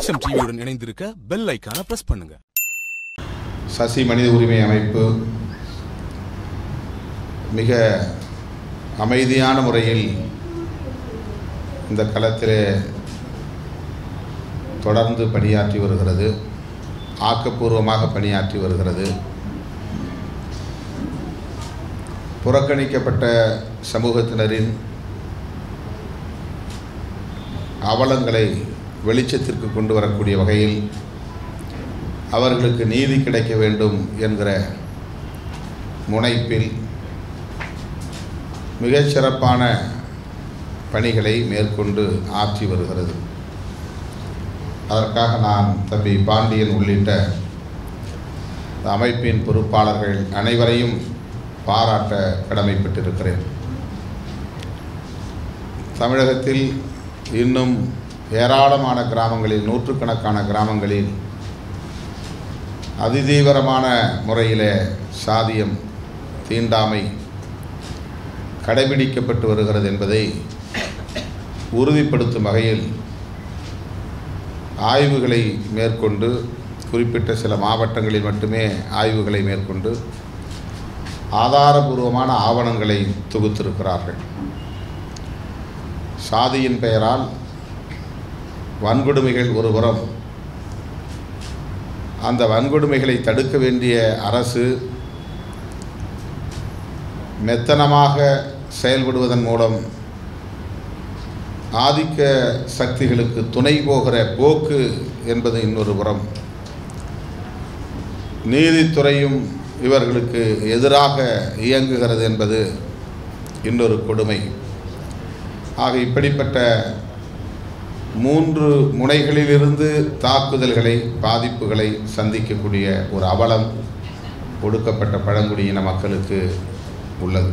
தேசம் டிவியுடன் இணைந்திருக்க பெல் ஐக்கான பிரஸ் பண்ணுங்க சசி மனித உரிமை அமைப்பு மிக அமைதியான முறையில் இந்த களத்திலே தொடர்ந்து பணியாற்றி வருகிறது ஆக்கப்பூர்வமாக பணியாற்றி வருகிறது புறக்கணிக்கப்பட்ட சமூகத்தினரின் அவலங்களை வெளிச்சத்திற்கு கொண்டு வரக்கூடிய வகையில் அவர்களுக்கு நீதி கிடைக்க வேண்டும் என்கிற முனைப்பில் மிகச் சிறப்பான பணிகளை மேற்கொண்டு ஆற்றி வருகிறது அதற்காக நான் தம்பி பாண்டியன் உள்ளிட்ட இந்த அமைப்பின் பொறுப்பாளர்கள் அனைவரையும் பாராட்ட கடமைப்பட்டிருக்கிறேன் தமிழகத்தில் இன்னும் ஏராளமான கிராமங்களில் நூற்றுக்கணக்கான கிராமங்களில் அதிதீவிரமான முறையில் சாதியம் தீண்டாமை கடைபிடிக்கப்பட்டு வருகிறது என்பதை உறுதிப்படுத்தும் வகையில் ஆய்வுகளை மேற்கொண்டு குறிப்பிட்ட சில மாவட்டங்களில் மட்டுமே ஆய்வுகளை மேற்கொண்டு ஆதாரபூர்வமான ஆவணங்களை தொகுத்திருக்கிறார்கள் சாதியின் பெயரால் வன்கொடுமைகள் ஒருபுறம் அந்த வன்கொடுமைகளை தடுக்க வேண்டிய அரசு மெத்தனமாக செயல்படுவதன் மூலம் ஆதிக்க சக்திகளுக்கு துணை போகிற போக்கு என்பது இன்னொரு புறம் நீதித்துறையும் இவர்களுக்கு எதிராக இயங்குகிறது என்பது இன்னொரு கொடுமை ஆக இப்படிப்பட்ட மூன்று முனைகளிலிருந்து தாக்குதல்களை பாதிப்புகளை சந்திக்கக்கூடிய ஒரு அவலம் ஒடுக்கப்பட்ட பழங்குடியின மக்களுக்கு உள்ளது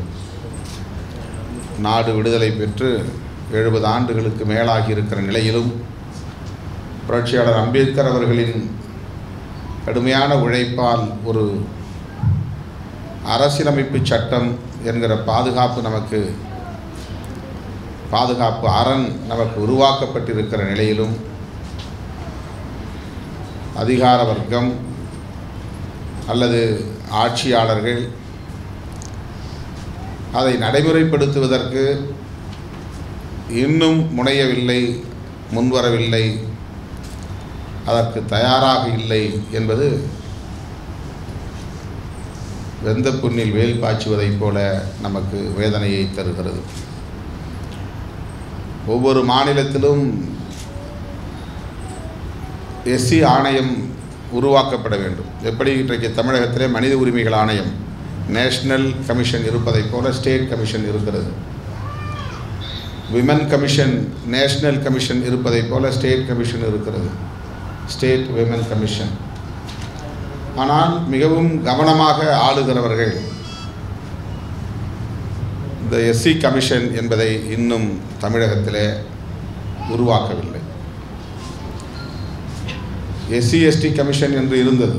நாடு விடுதலை பெற்று எழுபது ஆண்டுகளுக்கு மேலாகி இருக்கிற நிலையிலும் புரட்சியாளர் அம்பேத்கர் அவர்களின் கடுமையான உழைப்பால் ஒரு அரசியலமைப்பு சட்டம் என்கிற பாதுகாப்பு நமக்கு பாதுகாப்பு அரண் நமக்கு உருவாக்கப்பட்டிருக்கிற நிலையிலும் அதிகார வர்க்கம் அல்லது ஆட்சியாளர்கள் அதை நடைமுறைப்படுத்துவதற்கு இன்னும் முனையவில்லை முன்வரவில்லை அதற்கு தயாராக இல்லை என்பது வெந்த புண்ணில் வேல் பாய்ச்சுவதைப் போல நமக்கு வேதனையை தருகிறது ஒவ்வொரு மாநிலத்திலும் எஸ்சி ஆணையம் உருவாக்கப்பட வேண்டும் எப்படி இன்றைக்கு தமிழகத்திலே மனித உரிமைகள் ஆணையம் நேஷனல் கமிஷன் இருப்பதைப் போல ஸ்டேட் கமிஷன் இருக்கிறது விமன் கமிஷன் நேஷனல் கமிஷன் இருப்பதைப் போல ஸ்டேட் கமிஷன் இருக்கிறது ஸ்டேட் விமன் கமிஷன் ஆனால் மிகவும் கவனமாக ஆளுகிறவர்கள் இந்த எஸ்சி கமிஷன் என்பதை இன்னும் தமிழகத்திலே உருவாக்கவில்லை எஸ்சி எஸ்டி கமிஷன் என்று இருந்தது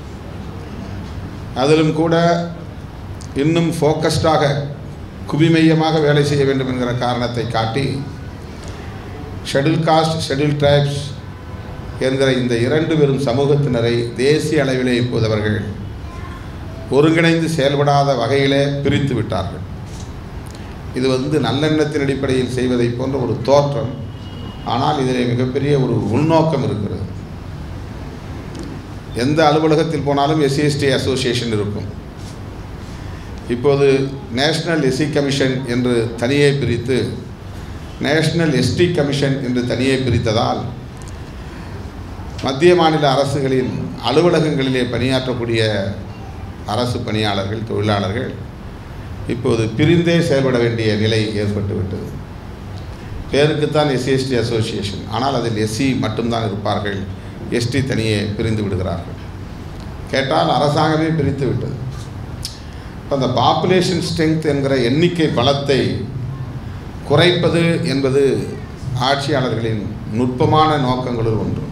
அதிலும் கூட இன்னும் ஃபோக்கஸ்டாக குவிமையமாக வேலை செய்ய வேண்டும் என்கிற காரணத்தை காட்டி ஷெடியூல் காஸ்ட் ஷெடியூல் ட்ரைப்ஸ் என்கிற இந்த இரண்டு பெரும் சமூகத்தினரை தேசிய அளவிலே இப்போது அவர்கள் ஒருங்கிணைந்து செயல்படாத வகையிலே பிரித்து விட்டார்கள் இது வந்து நல்லெண்ணத்தின் அடிப்படையில் செய்வதை போன்ற ஒரு தோற்றம் ஆனால் இதில் மிகப்பெரிய ஒரு உள்நோக்கம் இருக்கிறது எந்த அலுவலகத்தில் போனாலும் எஸ்சிஎஸ்டி அசோசியேஷன் இருக்கும் இப்போது நேஷ்னல் எஸ்சி கமிஷன் என்று தனியே பிரித்து நேஷ்னல் எஸ்டி கமிஷன் என்று தனியே பிரித்ததால் மத்திய மாநில அரசுகளின் அலுவலகங்களிலே பணியாற்றக்கூடிய அரசு பணியாளர்கள் தொழிலாளர்கள் இப்போது பிரிந்தே செயல்பட வேண்டிய நிலை ஏற்பட்டுவிட்டது பேருக்குத்தான் எஸ்சிஎஸ்டி அசோசியேஷன் ஆனால் அதில் எஸ்சி மட்டும்தான் இருப்பார்கள் எஸ்டி தனியே பிரிந்து விடுகிறார்கள் கேட்டால் அரசாங்கமே பிரித்து விட்டது இப்போ அந்த பாப்புலேஷன் ஸ்ட்ரென்த் என்கிற எண்ணிக்கை பலத்தை குறைப்பது என்பது ஆட்சியாளர்களின் நுட்பமான நோக்கங்களுள் ஒன்று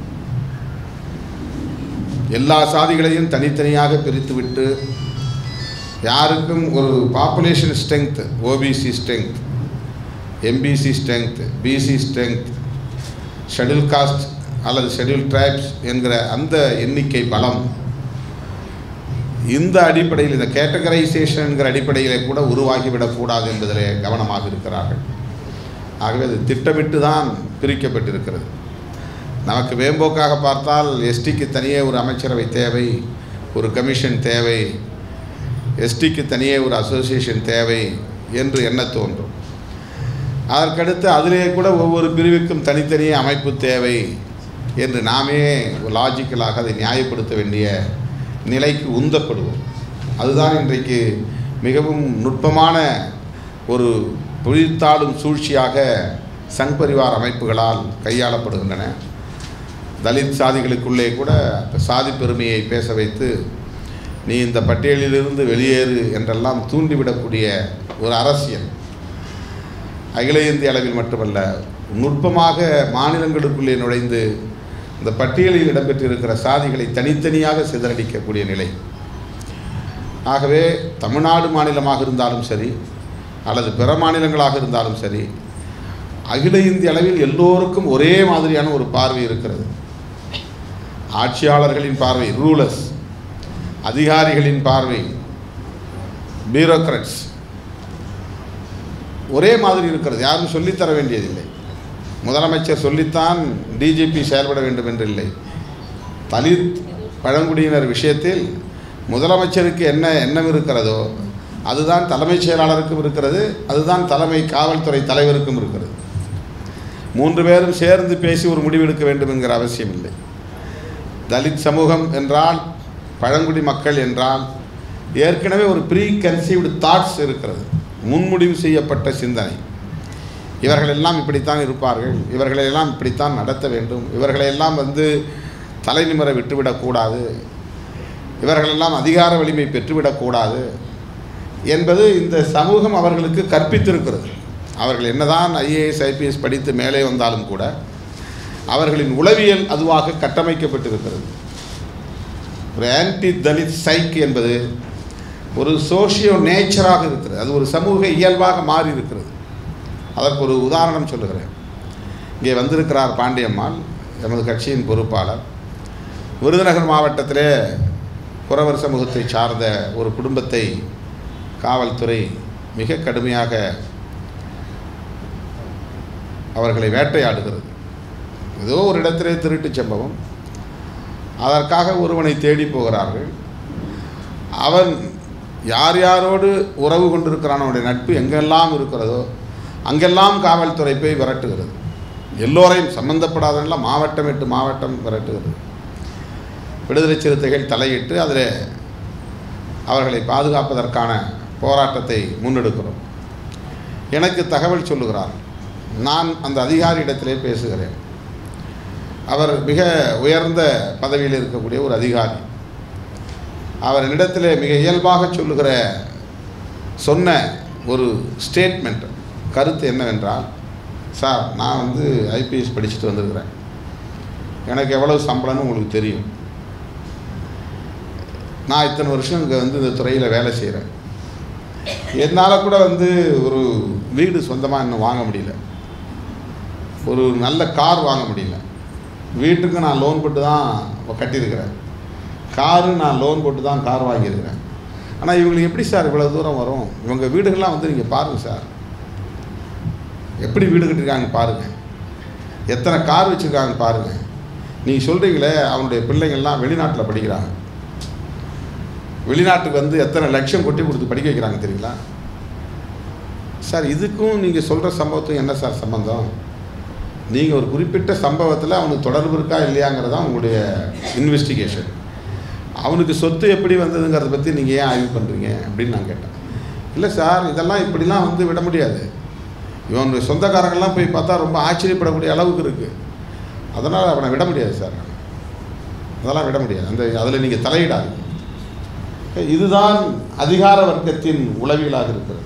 எல்லா சாதிகளையும் தனித்தனியாக பிரித்துவிட்டு யாருக்கும் ஒரு population strength OBC strength MBC strength BC strength schedule caste அல்லது ஷெட்யூல் ட்ரைப்ஸ் என்கிற அந்த எண்ணிக்கை பலம் இந்த அடிப்படையில் இந்த கேட்டகரைசேஷன் என்கிற அடிப்படையிலே கூட உருவாகிவிடக்கூடாது என்பதிலே கவனமாக இருக்கிறார்கள் ஆகவே அது திட்டமிட்டு தான் பிரிக்கப்பட்டிருக்கிறது நமக்கு வேம்போக்காக பார்த்தால் எஸ்டிக்கு தனியே ஒரு அமைச்சரவை தேவை ஒரு கமிஷன் தேவை எஸ்டிக்கு தனியே ஒரு அசோசியேஷன் தேவை என்று எண்ண தோன்றும் அதற்கடுத்து அதிலே கூட ஒவ்வொரு பிரிவுக்கும் தனித்தனியே அமைப்பு தேவை என்று நாமே லாஜிக்கலாக அதை நியாயப்படுத்த வேண்டிய நிலைக்கு உந்தப்படுவோம் அதுதான் இன்றைக்கு மிகவும் நுட்பமான ஒரு பொழித்தாடும் சூழ்ச்சியாக சங் பரிவார் அமைப்புகளால் கையாளப்படுகின்றன தலித் சாதிகளுக்குள்ளே கூட சாதி பெருமையை பேச வைத்து நீ இந்த பட்டியலிலிருந்து வெளியேறு என்றெல்லாம் தூண்டிவிடக்கூடிய ஒரு அரசியல் அகில இந்திய அளவில் மட்டுமல்ல நுட்பமாக மாநிலங்களுக்குள்ளே நுழைந்து இந்த பட்டியலில் இடம்பெற்றிருக்கிற சாதிகளை தனித்தனியாக சிதறடிக்கக்கூடிய நிலை ஆகவே தமிழ்நாடு மாநிலமாக இருந்தாலும் சரி அல்லது பிற மாநிலங்களாக இருந்தாலும் சரி அகில இந்திய அளவில் எல்லோருக்கும் ஒரே மாதிரியான ஒரு பார்வை இருக்கிறது ஆட்சியாளர்களின் பார்வை ரூலர்ஸ் அதிகாரிகளின் பார்வை பியூரோக்ரட்ஸ் ஒரே மாதிரி இருக்கிறது யாரும் சொல்லித்தர வேண்டியதில்லை முதலமைச்சர் சொல்லித்தான் டிஜிபி செயல்பட வேண்டும் என்று இல்லை தலித் பழங்குடியினர் விஷயத்தில் முதலமைச்சருக்கு என்ன எண்ணம் இருக்கிறதோ அதுதான் தலைமைச் செயலாளருக்கும் இருக்கிறது அதுதான் தலைமை காவல்துறை தலைவருக்கும் இருக்கிறது மூன்று பேரும் சேர்ந்து பேசி ஒரு முடிவெடுக்க வேண்டும் என்கிற அவசியம் இல்லை தலித் சமூகம் என்றால் பழங்குடி மக்கள் என்றால் ஏற்கனவே ஒரு ப்ரீ கன்சீவ்டு தாட்ஸ் இருக்கிறது முன்முடிவு செய்யப்பட்ட சிந்தனை இவர்களெல்லாம் இப்படித்தான் இருப்பார்கள் இவர்களையெல்லாம் இப்படித்தான் நடத்த வேண்டும் இவர்களையெல்லாம் வந்து தலைநிமிர விட்டுவிடக்கூடாது இவர்களெல்லாம் அதிகார வலிமை பெற்றுவிடக்கூடாது என்பது இந்த சமூகம் அவர்களுக்கு கற்பித்திருக்கிறது அவர்கள் என்னதான் ஐஏஎஸ் ஐபிஎஸ் படித்து மேலே வந்தாலும் கூட அவர்களின் உளவியல் அதுவாக கட்டமைக்கப்பட்டிருக்கிறது ஒரு ஆன்டி தலித் சைக் என்பது ஒரு சோஷியோ நேச்சராக இருக்கிறது அது ஒரு சமூக இயல்பாக மாறி இருக்கிறது அதற்கு ஒரு உதாரணம் சொல்லுகிறேன் இங்கே வந்திருக்கிறார் பாண்டியம்மாள் எமது கட்சியின் பொறுப்பாளர் விருதுநகர் மாவட்டத்திலே குறவர் சமூகத்தை சார்ந்த ஒரு குடும்பத்தை காவல்துறை மிக கடுமையாக அவர்களை வேட்டையாடுகிறது ஏதோ ஒரு இடத்திலே திருட்டுச் சம்பவம் அதற்காக ஒருவனை தேடி போகிறார்கள் அவன் யார் யாரோடு உறவு கொண்டிருக்கிறான் அவனுடைய நட்பு எங்கெல்லாம் இருக்கிறதோ அங்கெல்லாம் காவல்துறை போய் விரட்டுகிறது எல்லோரையும் சம்பந்தப்படாதெல்லாம் மாவட்டம் எட்டு மாவட்டம் விரட்டுகிறது விடுதலை சிறுத்தைகள் தலையிட்டு அதில் அவர்களை பாதுகாப்பதற்கான போராட்டத்தை முன்னெடுக்கிறோம் எனக்கு தகவல் சொல்லுகிறார் நான் அந்த அதிகாரியிடத்திலே பேசுகிறேன் அவர் மிக உயர்ந்த பதவியில் இருக்கக்கூடிய ஒரு அதிகாரி அவர் என்னிடத்தில் மிக இயல்பாக சொல்லுகிற சொன்ன ஒரு ஸ்டேட்மெண்ட் கருத்து என்னவென்றால் சார் நான் வந்து ஐபிஎஸ் படிச்சுட்டு வந்திருக்கிறேன் எனக்கு எவ்வளவு சம்பளம்னு உங்களுக்கு தெரியும் நான் இத்தனை வருஷம் இங்கே வந்து இந்த துறையில் வேலை செய்கிறேன் என்னால் கூட வந்து ஒரு வீடு சொந்தமாக இன்னும் வாங்க முடியல ஒரு நல்ல கார் வாங்க முடியல வீட்டுக்கு நான் லோன் போட்டு தான் கட்டியிருக்கிறேன் காரு நான் லோன் போட்டு தான் கார் வாங்கியிருக்கிறேன் ஆனால் இவங்களுக்கு எப்படி சார் இவ்வளோ தூரம் வரும் இவங்க வீடுகள்லாம் வந்து நீங்கள் பாருங்கள் சார் எப்படி வீடு கட்டியிருக்காங்க பாருங்கள் எத்தனை கார் வச்சுருக்காங்க பாருங்கள் நீங்கள் சொல்கிறீங்களே அவனுடைய பிள்ளைங்கள்லாம் வெளிநாட்டில் படிக்கிறாங்க வெளிநாட்டுக்கு வந்து எத்தனை லட்சம் கொட்டி கொடுத்து படிக்க வைக்கிறாங்க தெரியுங்களா சார் இதுக்கும் நீங்கள் சொல்கிற சம்பவத்துக்கும் என்ன சார் சம்பந்தம் நீங்கள் ஒரு குறிப்பிட்ட சம்பவத்தில் அவனுக்கு தொடர்பு இருக்கா இல்லையாங்கிறது தான் உங்களுடைய இன்வெஸ்டிகேஷன் அவனுக்கு சொத்து எப்படி வந்ததுங்கிறத பற்றி நீங்கள் ஏன் ஆய்வு பண்ணுறீங்க அப்படின்னு நான் கேட்டேன் இல்லை சார் இதெல்லாம் இப்படிலாம் வந்து விட முடியாது இவனுடைய சொந்தக்காரங்கள்லாம் போய் பார்த்தா ரொம்ப ஆச்சரியப்படக்கூடிய அளவுக்கு இருக்குது அதனால் அவனை விட முடியாது சார் அதெல்லாம் விட முடியாது அந்த அதில் நீங்கள் தலையிடாதீங்க இதுதான் அதிகார வர்க்கத்தின் உளவியலாக இருக்கிறது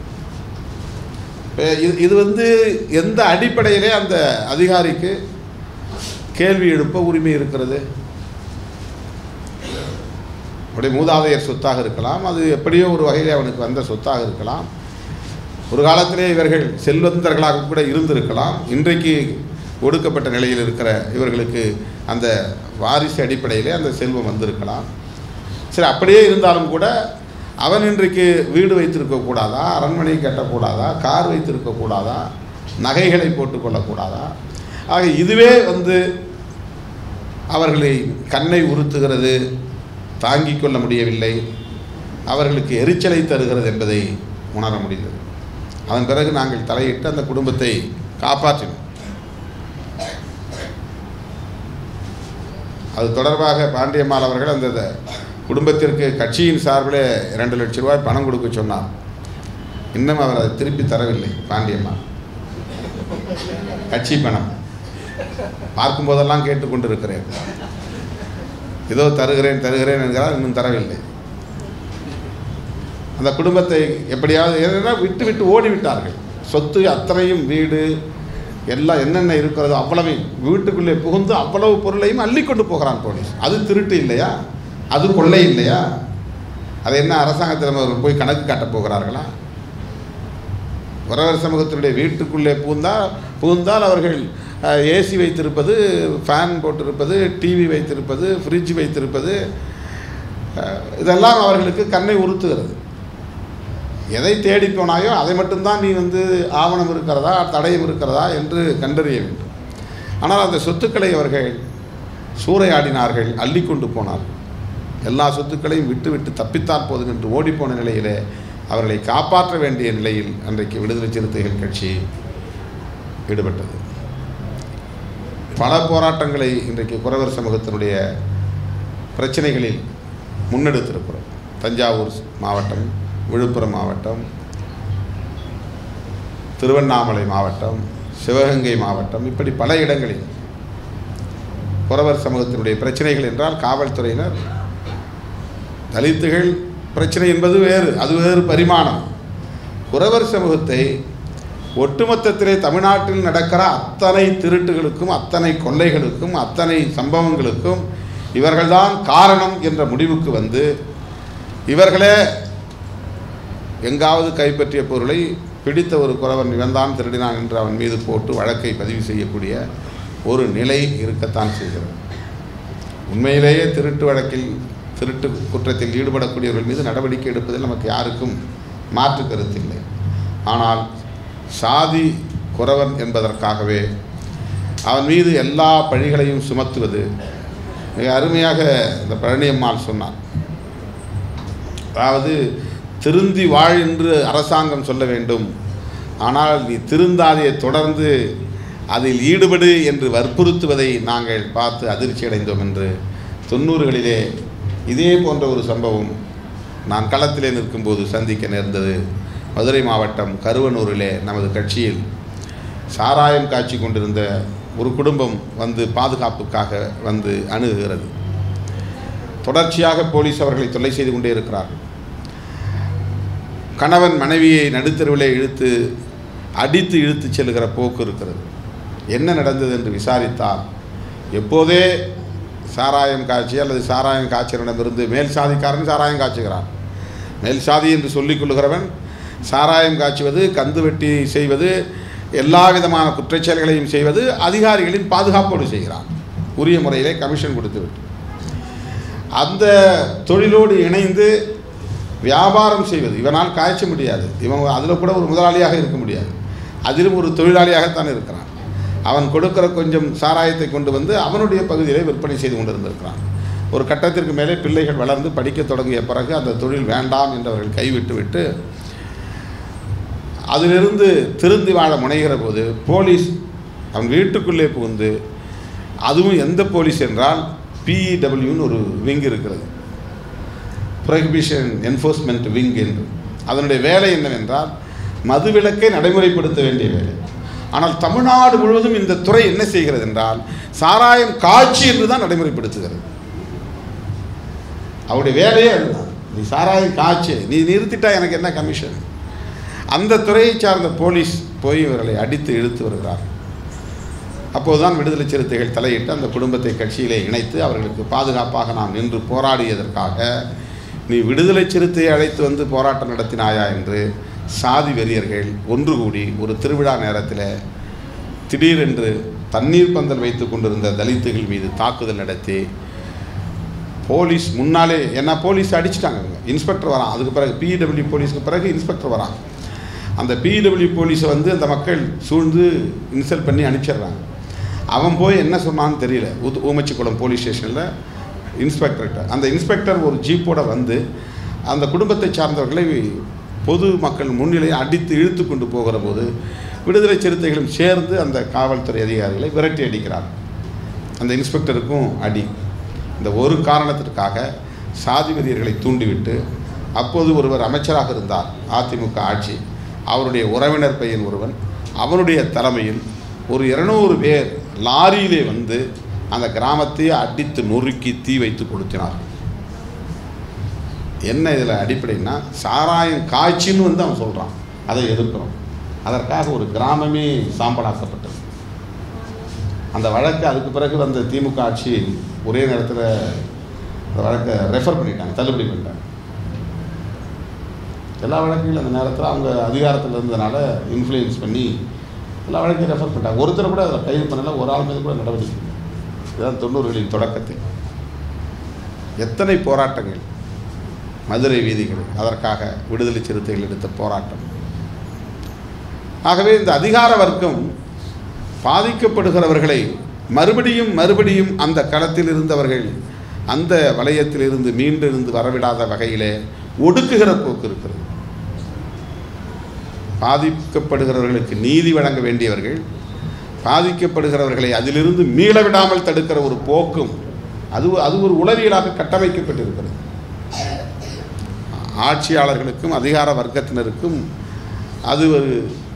இப்ப இது இது வந்து எந்த அடிப்படையிலே அந்த அதிகாரிக்கு கேள்வி எழுப்ப உரிமை இருக்கிறது அவருடைய மூதாதையர் சொத்தாக இருக்கலாம் அது எப்படியோ ஒரு வகையில் அவனுக்கு வந்த சொத்தாக இருக்கலாம் ஒரு காலத்திலே இவர்கள் செல்வந்தர்களாக கூட இருந்திருக்கலாம் இன்றைக்கு ஒடுக்கப்பட்ட நிலையில் இருக்கிற இவர்களுக்கு அந்த வாரிசு அடிப்படையிலே அந்த செல்வம் வந்திருக்கலாம் சரி அப்படியே இருந்தாலும் கூட அவன் இன்றைக்கு வீடு வைத்திருக்க கூடாதா அரண்மனை கட்டக்கூடாதா கார் வைத்திருக்க கூடாதா நகைகளை போட்டுக்கொள்ளக்கூடாதா ஆக இதுவே வந்து அவர்களை கண்ணை உறுத்துகிறது தாங்கிக் கொள்ள முடியவில்லை அவர்களுக்கு எரிச்சலை தருகிறது என்பதை உணர முடிந்தது அதன் பிறகு நாங்கள் தலையிட்டு அந்த குடும்பத்தை காப்பாற்றினோம் அது தொடர்பாக பாண்டியம்மாள் அவர்கள் அந்த த- குடும்பத்திற்கு கட்சியின் சார்பில் இரண்டு லட்சம் ரூபாய் பணம் கொடுக்க சொன்னார் இன்னும் அவர் அதை திருப்பி தரவில்லை பாண்டியம்மாள் கட்சி பணம் பார்க்கும்போதெல்லாம் கேட்டுக்கொண்டிருக்கிறேன் ஏதோ தருகிறேன் தருகிறேன் என்கிறார் இன்னும் தரவில்லை அந்த குடும்பத்தை எப்படியாவது ஏன்னா விட்டு விட்டு ஓடி விட்டார்கள் சொத்து அத்தனையும் வீடு எல்லாம் என்னென்ன இருக்கிறதோ அவ்வளவையும் வீட்டுக்குள்ளே புகுந்து அவ்வளவு பொருளையும் அள்ளி கொண்டு போகிறான் போலீஸ் அது திருட்டு இல்லையா அது கொள்ளை இல்லையா அதை என்ன அரசாங்கத்தில் அவர்கள் போய் கணக்கு காட்டப் போகிறார்களா உறவர் சமூகத்தினுடைய வீட்டுக்குள்ளே புகுந்தால் புகுந்தால் அவர்கள் ஏசி வைத்திருப்பது ஃபேன் போட்டிருப்பது டிவி வைத்திருப்பது ஃப்ரிட்ஜ் வைத்திருப்பது அஹ், இதெல்லாம் அவர்களுக்கு கண்ணை உறுத்துகிறது எதை தேடி போனாயோ அதை மட்டும்தான் நீ வந்து ஆவணம் இருக்கிறதா தடயம் இருக்கிறதா என்று கண்டறிய வேண்டும் ஆனால் அந்த சொத்துக்களை அவர்கள் சூறையாடினார்கள் அள்ளிக்கொண்டு போனார்கள் எல்லா சொத்துக்களையும் விட்டு விட்டு தப்பித்தால் போதும் என்று ஓடிப்போன நிலையிலே அவர்களை காப்பாற்ற வேண்டிய நிலையில் அன்றைக்கு விடுதலை சிறுத்தைகள் கட்சி ஈடுபட்டது பல போராட்டங்களை இன்றைக்கு குறவர் சமூகத்தினுடைய பிரச்சனைகளில் முன்னெடுத்திருக்கிறோம் தஞ்சாவூர் மாவட்டம் விழுப்புரம் மாவட்டம் திருவண்ணாமலை மாவட்டம் சிவகங்கை மாவட்டம் இப்படி பல இடங்களில் குறவர் சமூகத்தினுடைய பிரச்சனைகள் என்றால் காவல்துறையினர் தலித்துகள் பிரச்சனை என்பது வேறு அது வேறு பரிமாணம் குறவர் சமூகத்தை ஒட்டுமொத்தத்திலே தமிழ்நாட்டில் நடக்கிற அத்தனை திருட்டுகளுக்கும் அத்தனை கொள்ளைகளுக்கும் அத்தனை சம்பவங்களுக்கும் இவர்கள்தான் காரணம் என்ற முடிவுக்கு வந்து இவர்களே எங்காவது கைப்பற்றிய பொருளை பிடித்த ஒரு குறவன் இவன்தான் திருடினான் என்று அவன் மீது போட்டு வழக்கை பதிவு செய்யக்கூடிய ஒரு நிலை இருக்கத்தான் செய்கிறது உண்மையிலேயே திருட்டு வழக்கில் திருட்டு குற்றத்தில் ஈடுபடக்கூடியவர்கள் மீது நடவடிக்கை எடுப்பதில் நமக்கு யாருக்கும் மாற்று கருத்தில்லை ஆனால் சாதி குறவன் என்பதற்காகவே அவன் மீது எல்லா பழிகளையும் சுமத்துவது மிக அருமையாக இந்த பழனியம்மாள் சொன்னார் அதாவது திருந்தி வாழ் என்று அரசாங்கம் சொல்ல வேண்டும் ஆனால் நீ திருந்தாதையை தொடர்ந்து அதில் ஈடுபடு என்று வற்புறுத்துவதை நாங்கள் பார்த்து அதிர்ச்சி அடைந்தோம் என்று தொண்ணூறுகளிலே இதே போன்ற ஒரு சம்பவம் நான் களத்திலே நிற்கும்போது சந்திக்க நேர்ந்தது மதுரை மாவட்டம் கருவனூரிலே நமது கட்சியில் சாராயம் காய்ச்சி கொண்டிருந்த ஒரு குடும்பம் வந்து பாதுகாப்புக்காக வந்து அணுகுகிறது தொடர்ச்சியாக போலீஸ் அவர்களை தொல்லை செய்து கொண்டே இருக்கிறார்கள் கணவன் மனைவியை நடுத்தருவிலே இழுத்து அடித்து இழுத்துச் செல்லுகிற போக்கு இருக்கிறது என்ன நடந்தது என்று விசாரித்தால் எப்போதே சாராயம் காய்ச்சி அல்லது சாராயம் காய்ச்சலிடமிருந்து மேல் சாதிக்காரன் சாராயம் காய்ச்சுகிறான் மேல் சாதி என்று சொல்லிக் கொள்கிறவன் சாராயம் காய்ச்சுவது கந்து வெட்டி செய்வது எல்லா விதமான குற்றச்செயல்களையும் செய்வது அதிகாரிகளின் பாதுகாப்போடு செய்கிறான் உரிய முறையிலே கமிஷன் கொடுத்துவிட்டு அந்த தொழிலோடு இணைந்து வியாபாரம் செய்வது இவனால் காய்ச்ச முடியாது இவன் அதில் கூட ஒரு முதலாளியாக இருக்க முடியாது அதிலும் ஒரு தொழிலாளியாகத்தான் இருக்கிறான் அவன் கொடுக்கிற கொஞ்சம் சாராயத்தை கொண்டு வந்து அவனுடைய பகுதியிலே விற்பனை செய்து கொண்டிருந்திருக்கிறான் ஒரு கட்டத்திற்கு மேலே பிள்ளைகள் வளர்ந்து படிக்கத் தொடங்கிய பிறகு அந்த தொழில் வேண்டாம் என்று அவர்கள் கைவிட்டு விட்டு அதிலிருந்து திருந்தி வாழ முனைகிற போது போலீஸ் அவன் வீட்டுக்குள்ளே புகுந்து அதுவும் எந்த போலீஸ் என்றால் பிஇடபிள்யூன்னு ஒரு விங் இருக்கிறது ப்ரொஹிபிஷன் என்ஃபோர்ஸ்மெண்ட் விங் என்று அதனுடைய வேலை என்னவென்றால் மதுவிலக்கை நடைமுறைப்படுத்த வேண்டிய வேலை ஆனால் தமிழ்நாடு முழுவதும் இந்த துறை என்ன செய்கிறது என்றால் சாராயம் காட்சி என்று தான் நடைமுறைப்படுத்துகிறது அவருடைய வேலையே அதுதான் நீ சாராயம் காய்ச்சி நீ நிறுத்திட்டா எனக்கு என்ன கமிஷன் அந்த துறையை சார்ந்த போலீஸ் போய் இவர்களை அடித்து இழுத்து வருகிறார் அப்போதுதான் விடுதலை சிறுத்தைகள் தலையிட்டு அந்த குடும்பத்தை கட்சியிலே இணைத்து அவர்களுக்கு பாதுகாப்பாக நாம் நின்று போராடியதற்காக நீ விடுதலை சிறுத்தையை அழைத்து வந்து போராட்டம் நடத்தினாயா என்று சாதி வெறியர்கள் ஒன்று கூடி ஒரு திருவிழா நேரத்தில் திடீரென்று தண்ணீர் பந்தல் வைத்து கொண்டிருந்த தலித்துகள் மீது தாக்குதல் நடத்தி போலீஸ் முன்னாலே ஏன்னா போலீஸ் அடிச்சிட்டாங்க இவங்க இன்ஸ்பெக்டர் வரான் அதுக்கு பிறகு பிடபிள்யூ போலீஸ்க்கு பிறகு இன்ஸ்பெக்டர் வரான் அந்த பிடபிள்யூ போலீஸை வந்து அந்த மக்கள் சூழ்ந்து இன்சல்ட் பண்ணி அனுப்பிச்சிடுறாங்க அவன் போய் என்ன சொன்னான்னு தெரியல ஊத் ஊமச்சிக்குளம் போலீஸ் ஸ்டேஷனில் இன்ஸ்பெக்டர்கிட்ட அந்த இன்ஸ்பெக்டர் ஒரு ஜீப்போட வந்து அந்த குடும்பத்தை சார்ந்தவர்களை பொது மக்கள் முன்னிலையை அடித்து இழுத்து கொண்டு போகிற போது விடுதலை சிறுத்தைகளும் சேர்ந்து அந்த காவல்துறை அதிகாரிகளை விரட்டி அடிக்கிறார் அந்த இன்ஸ்பெக்டருக்கும் அடி இந்த ஒரு காரணத்திற்காக சாதி வெறியர்களை தூண்டிவிட்டு அப்போது ஒருவர் அமைச்சராக இருந்தார் அதிமுக ஆட்சி அவருடைய உறவினர் பையன் ஒருவன் அவனுடைய தலைமையில் ஒரு இருநூறு பேர் லாரியிலே வந்து அந்த கிராமத்தையே அடித்து நொறுக்கி தீ வைத்து கொளுத்தினார் என்ன இதில் அடிப்படைன்னா சாராயம் காய்ச்சின்னு வந்து அவன் சொல்கிறான் அதை எதிர்க்கிறோம் அதற்காக ஒரு கிராமமே சாம்பலாக்கப்பட்டது அந்த வழக்கு அதுக்கு பிறகு வந்த திமுக ஆட்சி ஒரே நேரத்தில் அந்த வழக்கை ரெஃபர் பண்ணிட்டாங்க தள்ளுபடி பண்ணிட்டாங்க எல்லா வழக்குகளும் அந்த நேரத்தில் அவங்க அதிகாரத்தில் இருந்ததுனால இன்ஃப்ளூயன்ஸ் பண்ணி எல்லா வழக்கையும் ரெஃபர் பண்ணிட்டாங்க ஒருத்தர் கூட அதில் கைது பண்ணல ஒரு ஆள் மீது கூட நடவடிக்கை இல்லை. இதுதான் தொண்ணூறுகளின் தொடக்கத்தை எத்தனை போராட்டங்கள் மதுரை வீதிகள் அதற்காக விடுதலை சிறுத்தைகள் எடுத்த போராட்டம் ஆகவே இந்த அதிகார வர்க்கம் பாதிக்கப்படுகிறவர்களை மறுபடியும் மறுபடியும் அந்த களத்தில் இருந்தவர்கள் அந்த வளையத்திலிருந்து மீண்டிருந்து வரவிடாத வகையிலே ஒடுக்குகிற போக்கு இருக்கிறது பாதிக்கப்படுகிறவர்களுக்கு நீதி வழங்க வேண்டியவர்கள் பாதிக்கப்படுகிறவர்களை அதிலிருந்து மீள விடாமல் தடுக்கிற ஒரு போக்கும் அது அது ஒரு உளவியலாக கட்டமைக்கப்பட்டிருக்கிறது ஆட்சியாளர்களுக்கும் அதிகார வர்க்கத்தினருக்கும் அது ஒரு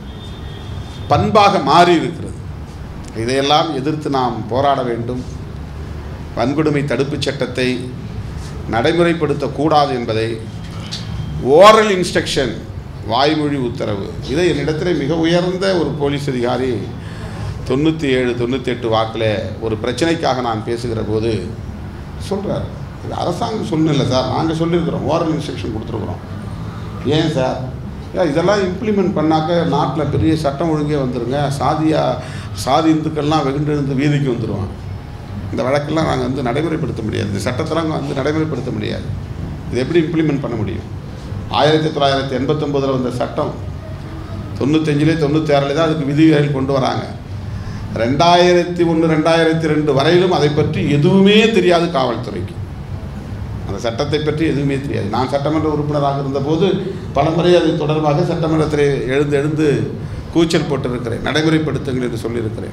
பண்பாக மாறி இருக்கிறது இதையெல்லாம் எதிர்த்து நாம் போராட வேண்டும் வன்கொடுமை தடுப்புச் சட்டத்தை நடைமுறைப்படுத்தக்கூடாது என்பதை ஓரல் இன்ஸ்ட்ரக்ஷன் வாய்மொழி உத்தரவு இதை என்னிடத்திலே மிக உயர்ந்த ஒரு போலீஸ் அதிகாரி தொண்ணூற்றி ஏழு தொண்ணூற்றி எட்டு வாக்கில் ஒரு பிரச்சனைக்காக நான் பேசுகிற போது சொல்கிறார் இது அரசாங்கம் சொல்லல சார் நாங்கள் சொல்லியிருக்கிறோம் ஓரல் இன்ஸ்ட்ரக்ஷன் கொடுத்துருக்குறோம் ஏன் சார் ஏன் இதெல்லாம் இம்ப்ளிமெண்ட் பண்ணாக்க நாட்டில் பெரிய சட்டம் ஒழுங்கே வந்துருங்க சாதியா சாதி இந்துக்கள்லாம் வெகுண்டெழுந்து வீதிக்கு வந்துடுவாங்க இந்த வழக்கெல்லாம் நாங்கள் வந்து நடைமுறைப்படுத்த முடியாது இந்த சட்டத்தெல்லாம் வந்து நடைமுறைப்படுத்த முடியாது இது எப்படி இம்ப்ளிமெண்ட் பண்ண முடியும் ஆயிரத்தி தொள்ளாயிரத்தி எண்பத்தொம்போதில் வந்த சட்டம் தொண்ணூத்தஞ்சிலே தொண்ணூற்றி ஆறில் தான் அதுக்கு விதிகள் கொண்டு வராங்க ரெண்டாயிரத்தி ஒன்று ரெண்டாயிரத்தி ரெண்டு வரையிலும் அதை பற்றி எதுவுமே தெரியாது காவல்துறைக்கு அந்த சட்டத்தை பற்றி எதுவுமே தெரியாது நான் சட்டமன்ற உறுப்பினராக இருந்தபோது பலமுறை அது தொடர்பாக சட்டமன்றத்தில் எழுந்து எழுந்து கூச்சல் போட்டிருக்கிறேன் நடைமுறைப்படுத்துங்கள் என்று சொல்லியிருக்கிறேன்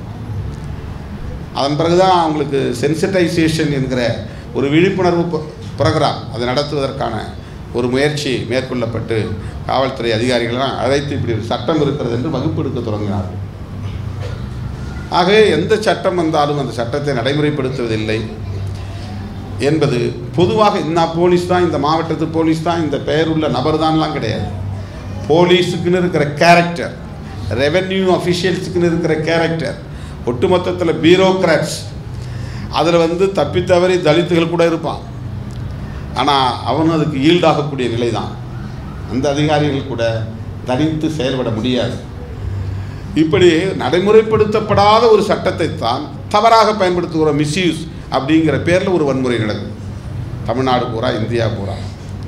அதன் பிறகுதான் அவங்களுக்கு சென்சிட்டைசேஷன் என்கிற ஒரு விழிப்புணர்வு ப்ரோக்ராம் அதை நடத்துவதற்கான ஒரு முயற்சி மேற்கொள்ளப்பட்டு காவல்துறை அதிகாரிகளெல்லாம் அழைத்து இப்படி ஒரு சட்டம் இருக்கிறது என்று வகுப்பு எடுக்க தொடங்கினார்கள் ஆகவே எந்த சட்டம் வந்தாலும் அந்த சட்டத்தை நடைமுறைப்படுத்துவதில்லை என்பது பொதுவாக இந்த போலீஸ் தான் இந்த மாவட்டத்து போலீஸ் தான் இந்த பெயர் உள்ள நபர் தான்லாம் கிடையாது போலீஸுக்குன்னு இருக்கிற கேரக்டர் ரெவென்யூ அஃபிஷியல்ஸுக்குன்னு இருக்கிற கேரக்டர் ஒட்டுமொத்தத்தில் பியூரோக்ராட்ஸ் அதில் வந்து தப்பித்தவறி தலித்துகள் கூட இருப்பான் ஆனால் அவனும் அதுக்கு ஈல்டாகக்கூடிய நிலை தான் அந்த அதிகாரிகள் கூட தனித்து செயல்பட முடியாது இப்படி நடைமுறைப்படுத்தப்படாத ஒரு சட்டத்தை தான் தவறாக பயன்படுத்துகிற மிஸ்யூஸ் அப்படிங்கிற பேரில் ஒரு வன்முறை நடக்குது தமிழ்நாடு பூரா இந்தியா பூரா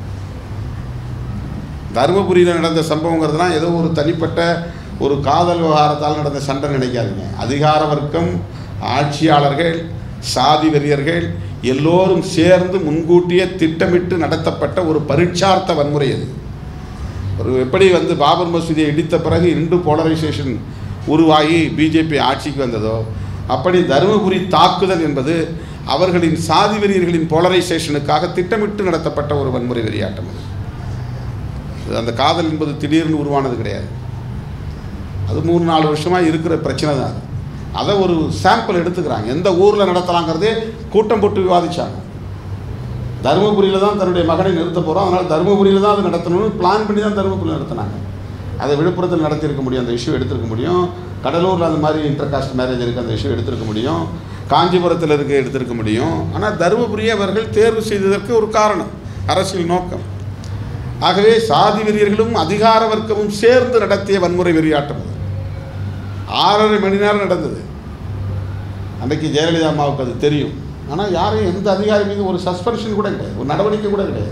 தருமபுரியில் நடந்த சம்பவங்கிறதுலாம் ஏதோ ஒரு தனிப்பட்ட ஒரு காதல் விவகாரத்தால் நடந்த சண்டை நினைக்காதீங்க அதிகார வர்க்கம் ஆட்சியாளர்கள் சாதி வெறியர்கள் எல்லோரும் சேர்ந்து முன்கூட்டியே திட்டமிட்டு நடத்தப்பட்ட ஒரு பரீட்சார்த்த வன்முறை அது ஒரு எப்படி வந்து பாபர் மசூதியை இடித்த பிறகு இந்து போலரைசேஷன் உருவாகி பிஜேபி ஆட்சிக்கு வந்ததோ அப்படி தருமபுரி தாக்குதல் என்பது அவர்களின் சாதி வெறியர்களின் போலரைசேஷனுக்காக திட்டமிட்டு நடத்தப்பட்ட ஒரு வன்முறை வெறியாட்டம் அது இது அந்த காதல் என்பது திடீர்னு உருவானது கிடையாது அது மூணு நாலு வருஷமாக இருக்கிற பிரச்சனை தான் அது அதை ஒரு சாம்பிள் எடுத்துக்கிறாங்க எந்த ஊரில் நடத்தலாங்கிறதே கூட்டம் போட்டு விவாதிச்சாங்க தருமபுரியில் தான் தன்னுடைய மகனை நிறுத்த போகிறோம் அதனால் தருமபுரியில் தான் அது நடத்தணும்னு பிளான் பண்ணி தான் தருமபுரியில் நடத்தினாங்க அதை விழுப்புரத்தில் நடத்தியிருக்க முடியும் அந்த இஷ்யூ எடுத்திருக்க முடியும் கடலூரில் அந்த மாதிரி இன்டர் காஸ்ட் மேரேஜ் இருக்குது அந்த இஷ்யூ எடுத்திருக்க முடியும் காஞ்சிபுரத்தில் இருக்க எடுத்திருக்க முடியும் ஆனால் தருமபுரியை அவர்கள் தேர்வு செய்ததற்கு ஒரு காரணம் அரசியல் நோக்கம் ஆகவே சாதி வெறியர்களும் அதிகார வர்க்கமும் சேர்ந்து நடத்திய வன்முறை வெறியாட்டம் அது ஆறரை மணி நேரம் நடந்தது அன்றைக்கு ஜெயலலிதா அம்மாவுக்கு அது தெரியும் ஆனால் யாரையும் எந்த அதிகாரி மீது ஒரு சஸ்பென்ஷன் கூட கிடையாது ஒரு நடவடிக்கை கூட கிடையாது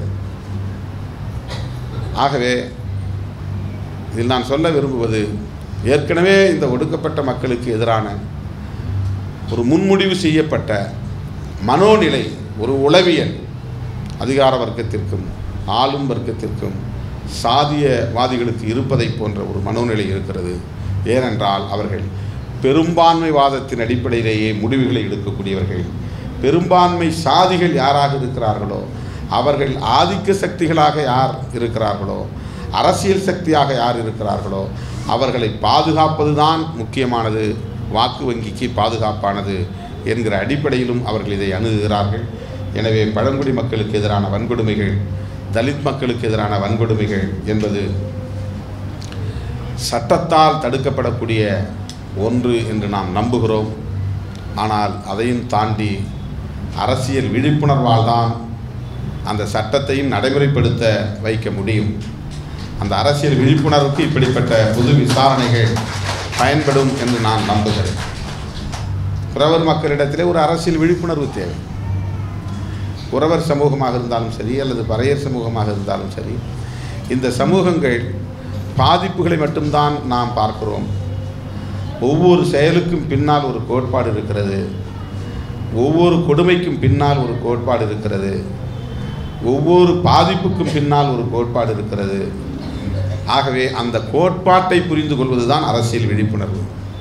ஆகவே இதில் நான் சொல்ல விரும்புவது ஏற்கனவே இந்த ஒடுக்கப்பட்ட மக்களுக்கு எதிரான ஒரு முன்முடிவு செய்யப்பட்ட மனோநிலை ஒரு உளவியல் அதிகார வர்க்கத்திற்கும் ஆளும் வர்க்கத்திற்கும் சாதியவாதிகளுக்கு இருப்பதை போன்ற ஒரு மனோநிலை இருக்கிறது ஏனென்றால் அவர்கள் பெரும்பான்மைவாதத்தின் அடிப்படையிலேயே முடிவுகளை எடுக்கக்கூடியவர்கள் பெரும்பான்மை சாதிகள் யாராக இருக்கிறார்களோ அவர்கள் ஆதிக்க சக்திகளாக யார் இருக்கிறார்களோ அரசியல் சக்தியாக யார் இருக்கிறார்களோ அவர்களை பாதுகாப்பதுதான் முக்கியமானது வாக்கு வங்கிக்கு பாதுகாப்பானது என்கிற அடிப்படையிலும் அவர்கள் இதை அணுகுகிறார்கள் எனவே பழங்குடி மக்களுக்கு எதிரான வன்கொடுமைகள் தலித் மக்களுக்கு எதிரான வன்கொடுமைகள் என்பது சட்டத்தால் தடுக்கப்படக்கூடிய ஒன்று என்று நாம் நம்புகிறோம் ஆனால் அதையும் தாண்டி அரசியல் விழிப்புணர்வால் தான் அந்த சட்டத்தையும் நடைமுறைப்படுத்த வைக்க முடியும் அந்த அரசியல் விழிப்புணர்வுக்கு இப்படிப்பட்ட பொது விசாரணைகள் பயன்படும் என்று நான் நம்புகிறேன் குறவர் மக்களிடத்திலே ஒரு அரசியல் விழிப்புணர்வு தேவை குறவர் சமூகமாக இருந்தாலும் சரி அல்லது பறையர் சமூகமாக இருந்தாலும் சரி இந்த சமூகங்கள் பாதிப்புகளை மட்டும்தான் நாம் பார்க்கிறோம் ஒவ்வொரு செயலுக்கும் பின்னால் ஒரு கோட்பாடு இருக்கிறது ஒவ்வொரு கொடுமைக்கும் பின்னால் ஒரு கோட்பாடு இருக்கிறது ஒவ்வொரு பாதிப்புக்கும் பின்னால் ஒரு கோட்பாடு இருக்கிறது ஆகவே அந்த கோட்பாட்டை புரிந்து கொள்வதுதான் அரசியல் விழிப்புணர்வு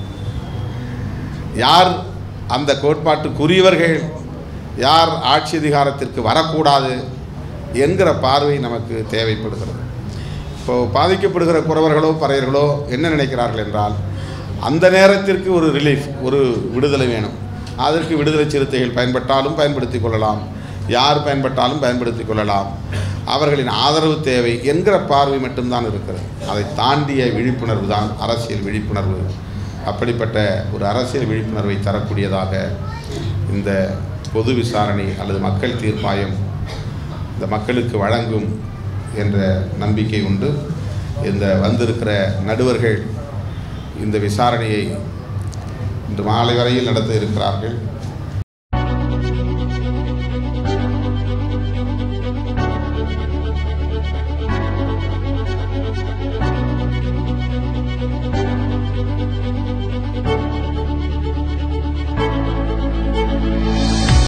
யார் அந்த கோட்பாட்டுக்குரியவர்கள் யார் ஆட்சி அதிகாரத்திற்கு வரக்கூடாது என்கிற பார்வை நமக்கு தேவைப்படுகிறது இப்போ பாதிக்கப்படுகிற குறவர்களோ பறையர்களோ என்ன நினைக்கிறார்கள் என்றால் அந்த நேரத்திற்கு ஒரு ரிலீஃப் ஒரு விடுதலை வேணும் அதற்கு விடுதலை சிறுத்தைகள் பயன்பட்டாலும் பயன்படுத்தி கொள்ளலாம் யார் பயன்பட்டாலும் பயன்படுத்தி கொள்ளலாம் அவர்களின் ஆதரவு தேவை என்கிற பார்வை மட்டும்தான் இருக்கிறது அதை தாண்டிய விழிப்புணர்வு தான் அரசியல் விழிப்புணர்வு அப்படிப்பட்ட ஒரு அரசியல் விழிப்புணர்வை தரக்கூடியதாக இந்த பொது விசாரணை அல்லது மக்கள் தீர்ப்பாயம் இந்த மக்களுக்கு வழங்கும் என்ற நம்பிக்கை உண்டு இந்த வந்திருக்கிற நடுவர்கள் இந்த விசாரணையை இன்று மாலை வரையில் நடத்த இருக்கிறார்கள்